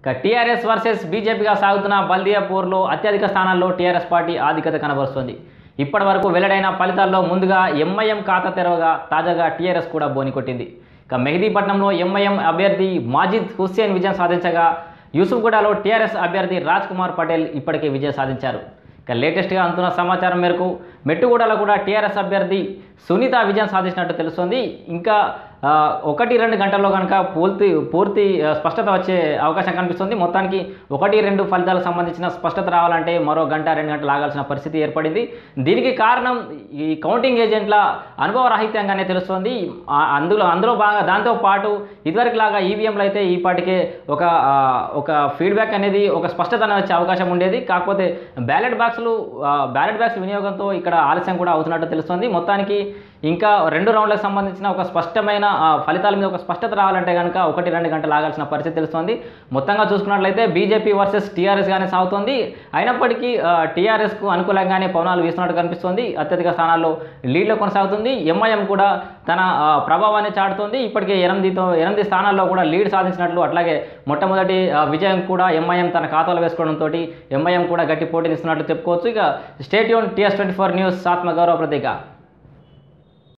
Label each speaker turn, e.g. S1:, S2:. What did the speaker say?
S1: ఇక TRS versus బీజేపీగా సాగుతున్న బల్దియా పోర్లో అత్యధిక స్థానాల్లో టీఆర్ఎస్ పార్టీ ఆధిక్యత కనబరుస్తోంది ఇప్పటి వరకు వెల్లడైన ఫలితాల్లో ముందుగా ఎంఐఎం ఖాతా తెరవగా తాజాగా టీఆర్ఎస్ కూడా బోనికొట్టింది ఇక మెహదీపట్నంలో ఎంఐఎం అభ్యర్థి మాజిద్ హుస్సేన్ విజయం సాధించగా యూసుఫ్గూడలో టీఆర్ఎస్ అభ్యర్థి రాజ్ కుమార్ పటేల్ ఇప్పటికే విజయం సాధించారు ఇక లేటెస్ట్గా అందుతున్న సమాచారం మేరకు మెట్టుగూడలో కూడా టీఆర్ఎస్ అభ్యర్థి సునీత విజయం సాధించినట్టు తెలుస్తుంది ఇంకా ఆ, ఒకటి రెండు గంటల్లో కనుక పూర్తి పూర్తి ఆ, స్పష్టత వచ్చే అవకాశం కనిపిస్తుంది మొత్తానికి ఒకటి రెండు ఫలితాలకు సంబంధించిన స్పష్టత రావాలంటే మరో గంట రెండు గంటలు ఆగాల్సిన పరిస్థితి ఏర్పడింది దీనికి కారణం ఈ కౌంటింగ్ ఏజెంట్ల అనుభవ రాహిత్యంగానే తెలుస్తుంది ఆ, అందులో అందులో బాగా దాంతో పాటు ఇదివరకు లాగా ఈవీఎంలు అయితే ఈ పాటికే ఒక ఆ, ఒక ఫీడ్బ్యాక్ అనేది ఒక స్పష్టత అనేది వచ్చే అవకాశం ఉండేది కాకపోతే బ్యాలెట్ బాక్సులు బ్యాలెట్ బాక్స్ వినియోగంతో ఇక్కడ ఆలస్యం కూడా అవుతున్నట్టు తెలుస్తుంది మొత్తానికి ఇంకా రెండు రౌండ్లకు సంబంధించిన ఒక స్పష్టమైన ఆ, ఫలితాల మీద ఒక స్పష్టత రావాలంటే కనుక ఒకటి రెండు గంటలు ఆగాల్సిన పరిస్థితి తెలుస్తుంది మొత్తంగా చూసుకున్నట్లయితే బీజేపీ వర్సెస్ టీఆర్ఎస్ గానే సాగుతోంది అయినప్పటికీ టీఆర్ఎస్కు అనుకూలంగానే పవనాలు వీస్తున్నట్టు కనిపిస్తోంది అత్యధిక స్థానాల్లో లీడ్లో కొనసాగుతుంది ఎంఐఎం కూడా తన ఆ, ప్రభావాన్ని చాటుతోంది ఇప్పటికే ఎనిమిదితో ఎనిమిది స్థానాల్లో కూడా లీడ్ సాధించినట్లు అట్లాగే మొట్టమొదటి ఆ, విజయం కూడా ఎంఐఎం తన ఖాతాలో వేసుకోవడంతో ఎంఐఎం కూడా గట్టి పోటీనిస్తున్నట్లు చెప్పుకోవచ్చు ఇక స్టేట్ యూన్ టీఎస్ ట్వంటీ ఫోర్ న్యూస్ ఆత్మగౌరవ ప్రతీక